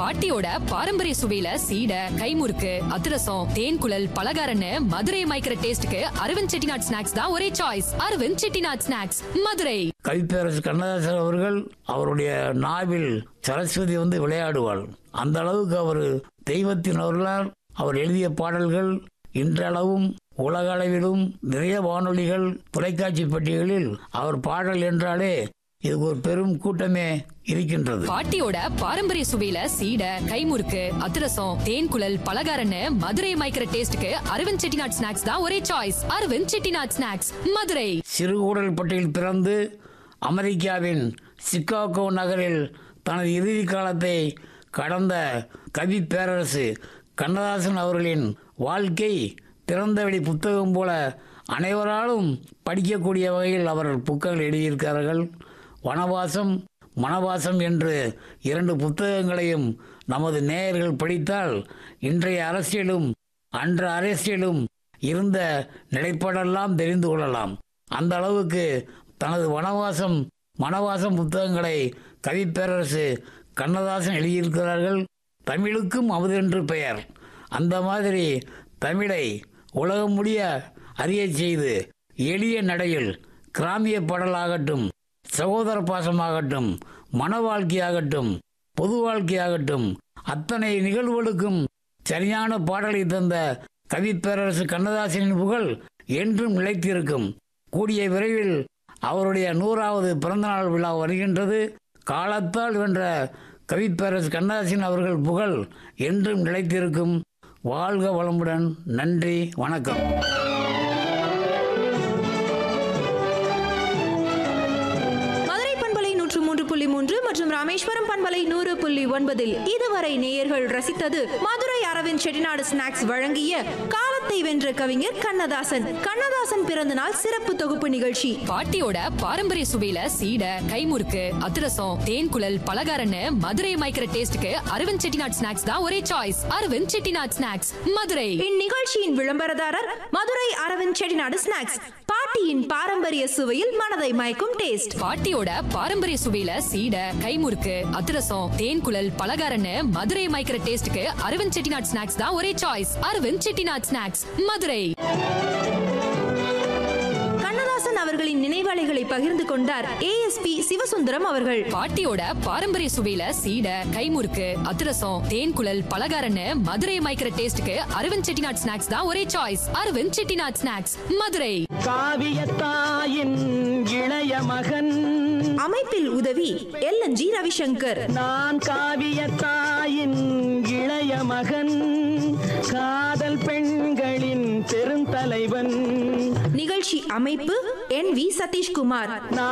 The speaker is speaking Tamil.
பாட்டியோட பாரம்பரிய சுவையில சீடை கைமுறுக்கு அதிரசம் தேன் குழல் பலகாரன்னு மதுரை மைக்கிற டேஸ்ட்க்கு அரவிந்த் செட்டிநாட் ஸ்நாக்ஸ் தான் ஒரே சாய்ஸ் அரவிந்த் செட்டிநாட் ஸ்நாக்ஸ் மதுரை கவிப்பேரசு கண்ணதாசன் அவர்கள் அவருடைய நாவில் சரஸ்வதி வந்து விளையாடுவாள் அந்த அளவுக்கு அவர் தெய்வத்தின் அருளால் அவர் எழுதிய பாடல்கள் இன்றளவும் உலக அளவிலும் நிறைய வானொலிகள் தொலைக்காட்சி பெட்டிகளில் அவர் பாடல் என்றாலே இதுக்கு ஒரு பெரும் கூட்டமே இருக்கின்றது பாட்டியோட பாரம்பரிய சுவையில சீடை கைமுறுக்கு அதிரசம் தேன் குழல் பலகாரன்னு மதுரை மைக்கிற டேஸ்ட்க்கு அரவிந்த் செட்டிநாட் ஸ்நாக்ஸ் தான் ஒரே சாய்ஸ் அரவிந்த் செட்டிநாட் ஸ்நாக்ஸ் மதுரை சிறுகூடல்பட்டியில் பிறந்து அமெரிக்காவின் சிக்காகோ நகரில் தனது இறுதி காலத்தை கடந்த கவி பேரரசு கண்ணதாசன் அவர்களின் வாழ்க்கை திறந்தவெளி புத்தகம் போல அனைவராலும் படிக்கக்கூடிய வகையில் அவர்கள் புத்தகங்கள் எழுதியிருக்கிறார்கள் வனவாசம் மனவாசம் என்று இரண்டு புத்தகங்களையும் நமது நேயர்கள் படித்தால் இன்றைய அரசியலும் அன்ற அரசியலும் இருந்த நிலைப்பாடெல்லாம் தெரிந்து கொள்ளலாம் அந்த அளவுக்கு தனது வனவாசம் மனவாசம் புத்தகங்களை கவிப்பேரரசு கண்ணதாசன் எழுதியிருக்கிறார்கள் தமிழுக்கும் அமுதென்று பெயர் அந்த மாதிரி தமிழை உலகம் முடிய அறியச் செய்து எளிய நடையில் கிராமிய பாடலாகட்டும் சகோதர பாசமாகட்டும் மன வாழ்க்கையாகட்டும் பொது வாழ்க்கையாகட்டும் அத்தனை நிகழ்வுகளுக்கும் சரியான பாடலை தந்த கவிப்பேரரசு கண்ணதாசனின் புகழ் என்றும் நிலைத்திருக்கும் கூடிய விரைவில் அவருடைய நூறாவது பிறந்தநாள் விழா வருகின்றது காலத்தால் வென்ற கவிப்பேரரசு கண்ணதாசன் அவர்கள் புகழ் என்றும் நிலைத்திருக்கும் வாழ்க வளமுடன் நன்றி வணக்கம் மதுரை பண்பலை நூற்று மூன்று புள்ளி மூன்று மற்றும் ராமேஸ்வரம் பண்பலை நூறு புள்ளி ஒன்பதில் இதுவரை நேயர்கள் ரசித்தது மதுரை அரவிந்த் செட்டிநாடு ஸ்நாக்ஸ் வழங்கிய காலத்தை வென்ற கவிஞர் கண்ணதாசன் கண்ணதாசன் பிறந்த நாள் சிறப்பு தொகுப்பு நிகழ்ச்சி பாட்டியோட பாரம்பரிய சுவையில சீடை கைமுறுக்கு அதிரசம் தேன் குழல் பலகாரன்னு மதுரை மைக்கிற டேஸ்ட்க்கு அரவிந்த் செட்டிநாட் ஸ்நாக்ஸ் தான் ஒரே சாய்ஸ் அரவிந்த் செட்டிநாட் ஸ்நாக்ஸ் மதுரை இந்நிகழ்ச்சியின் விளம்பரதாரர் மதுரை அரவிந்த் செட்டிநாடு ஸ்நாக்ஸ் பாட்டியின் பாரம்பரிய சுவையில் மனதை மயக்கும் டேஸ்ட் பாட்டியோட பாரம்பரிய சுவையில சீடை கைமுறுக்கு அதிரசம் தேன் குழல் பலகாரன்னு மதுரை மைக்கிற டேஸ்ட்க்கு அரவிந்த் செட்டிநாட் ஸ்நாக்ஸ் தான் ஒரே சாய்ஸ் அரவிந்த் செட்டிநாட் ஸ்நாக்ஸ் மதுரை கண்ணதாசன் அவர்களின் நினைவாளைகளை பகிர்ந்து கொண்டார் ஏஎஸ்பி சிவசுந்தரம் அவர்கள் பாட்டியோட பாரம்பரிய சுவையில சீடை கைமுறுக்கு அதிரசம் தேன் குழல் பலகாரன்னு மதுரை மைக்கிற டேஸ்ட்க்கு அரவிந்த் செட்டிநாட் ஸ்நாக்ஸ் தான் ஒரே சாய்ஸ் அரவிந்த் செட்டிநாட் ஸ்நாக்ஸ் மதுரை காவியத்தாயின் இளைய மகன் அமைப்பில் உதவி எல் என் ஜி ரவிசங்கர் நான் காவியத்தாயின் இளைய மகன் காதல் பெண்களின் பெருந்தலைவன் நிகழ்ச்சி அமைப்பு என் வி சதீஷ்குமார் நான்